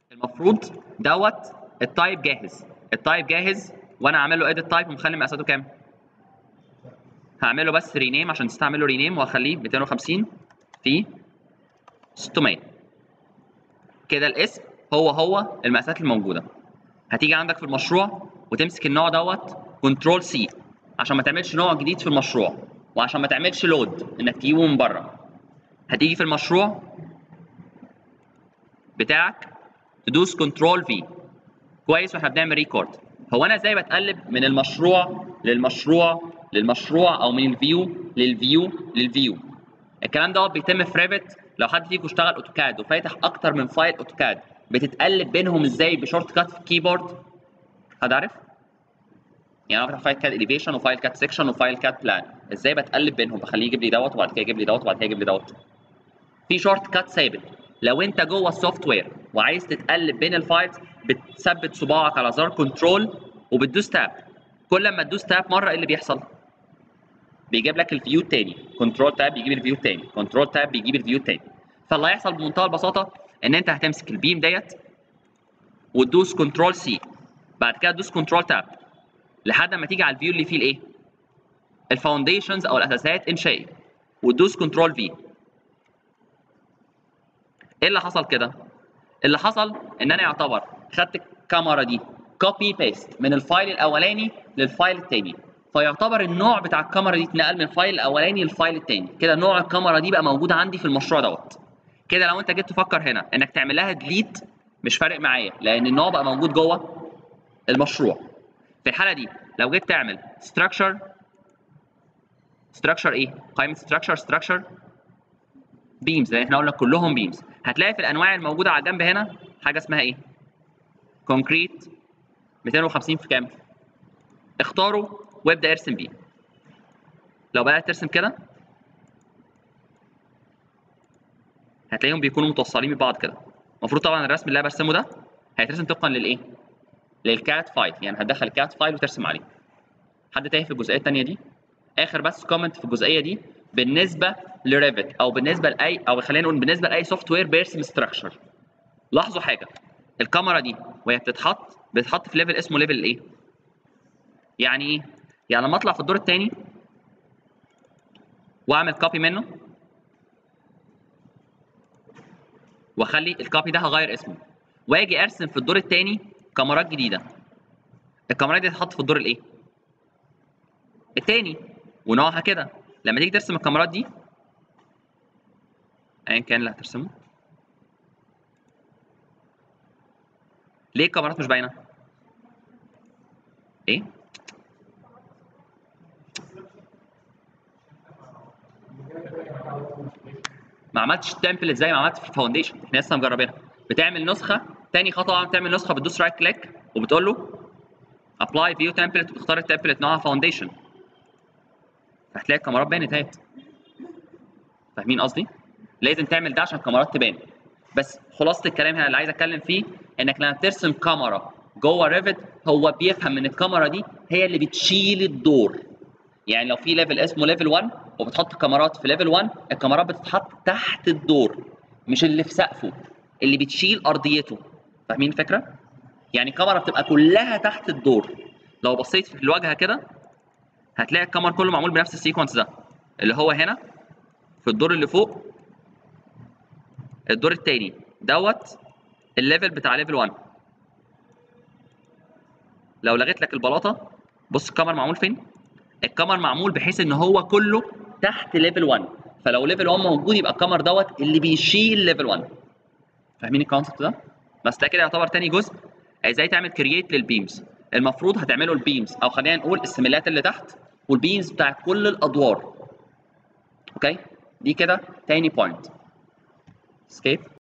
المفروض دوت التايب جاهز التايب جاهز وانا عامل له اديت تايب ومخلي مقاساته كام هعمل له بس رينيم عشان تستعمل له رينيم واخليه 250 في 600 كده الاسم هو هو المقاسات الموجوده هتيجي عندك في المشروع وتمسك النوع دوت كنترول سي عشان ما تعملش نوع جديد في المشروع وعشان ما تعملش لود انك تجيبه من بره هتيجي في المشروع بتاعك تدوس كنترول في كويس واحنا بنعمل ريكورد هو انا ازاي بتقلب من المشروع للمشروع للمشروع او من الفيو للفيو للفيو الكلام دوت بيتم في ريفت لو حد فيكم اشتغل اوتوكاد وفاتح اكتر من فايل اوتوكاد بتتقلب بينهم ازاي بشورت كات في الكيبورد حد عارف يعني انا بفتح فايل كات اليفيشن وفايل كات سيكشن وفايل كات بلان ازاي بتقلب بينهم بخليه يجيب لي دوت وبعد كده يجيب لي دوت وبعد كده يجيب لي دوت في شورت كات ثابت لو انت جوه السوفت وير وعايز تتقلب بين الفايلز بتثبت صباعك على زر كنترول وبتدوس تاب كل ما تدوس تاب مره ايه اللي بيحصل بيجيب لك الفيو التاني كنترول تاب بيجيب الفيو التاني كنترول تاب بيجيب الفيو التاني فاللي هيحصل بمنتهى البساطه ان انت هتمسك البيم ديت وتدوس كنترول سي بعد كده تدوس كنترول تاب لحد ما تيجي على الفيو اللي فيه الايه الفاونديشنز او الاساسات انشائي وتدوس كنترول في ايه اللي حصل كده اللي حصل ان انا يعتبر خدت الكاميرا دي كوبي بيست من الفايل الاولاني للفايل الثاني فيعتبر النوع بتاع الكاميرا دي اتنقل من الفايل الاولاني للفايل الثاني كده نوع الكاميرا دي بقى موجود عندي في المشروع دوت كده لو انت جيت تفكر هنا انك تعمل لها ديليت مش فارق معايا لان النوع بقى موجود جوه المشروع في الحاله دي لو جيت تعمل structure structure ايه قائمه structure structure beams لان احنا قلنا كلهم beams هتلاقي في الانواع الموجوده على الجنب هنا حاجه اسمها ايه كونكريت 250 في كام اختاره وابدا ارسم بيه لو بدات ترسم كده هتلاقيهم بيكونوا متوصلين ببعض كده المفروض طبعا الرسم اللي انا برسمه ده هيترسم طبقا للايه للكات فايل يعني هتدخل الكات فايل وترسم عليه حد تايه في الجزئيه الثانيه دي اخر بس كومنت في الجزئيه دي بالنسبه لريفت او بالنسبه لاي او خلينا نقول بالنسبه لاي سوفت وير بيرسم ستراكشر لاحظوا حاجه الكاميرا دي وهي بتتحط بتتحط في ليفل اسمه ليفل ايه يعني ايه يعني لما اطلع في الدور الثاني واعمل كوبي منه واخلي الكوبي ده هغير اسمه واجي ارسم في الدور الثاني كاميرات جديده الكاميرات دي تتحط في الدور الايه الثاني ونوعها كده لما تيجي ترسم الكاميرات دي ايا كان اللي هترسمه ليه الكاميرات مش باينه ايه ما عملتش تمبلت زي ما عملت في الفاونديشن احنا لسه مجربينها بتعمل نسخه تاني خطوه بتعمل نسخه بتدوس رايت كليك وبتقول له ابلاي فيو تمبلت وبتختار التمبلت نوعها فاونديشن فهتلاقي الكاميرات بانت اهيت فاهمين قصدي؟ لازم تعمل ده عشان الكاميرات تبان بس خلاصه الكلام هنا اللي عايز اتكلم فيه انك لما ترسم كاميرا جوه ريفت هو بيفهم ان الكاميرا دي هي اللي بتشيل الدور يعني لو في ليفل اسمه ليفل 1 وبتحط كاميرات في ليفل 1 الكاميرات بتتحط تحت الدور مش اللي في سقفه اللي بتشيل ارضيته فاهمين الفكره؟ يعني الكاميرا بتبقى كلها تحت الدور لو بصيت في الواجهه كده هتلاقي الكاميرا كله معمول بنفس السيكونس ده اللي هو هنا في الدور اللي فوق الدور التاني دوت الليفل بتاع ليفل 1 لو لغيت لك البلاطه بص الكاميرا معمول فين الكاميرا معمول بحيث ان هو كله تحت ليفل 1 فلو ليفل 1 موجود يبقى الكاميرا دوت اللي بيشيل ليفل 1 فاهمين الكونسبت ده بس ده كده يعتبر تاني جزء ازاي تعمل كرييت للبيمز المفروض هتعملوا البيمز او خلينا نقول السميلات اللي تحت والبيمز بتاعت كل الادوار اوكي دي كده تاني بوينت اسكيب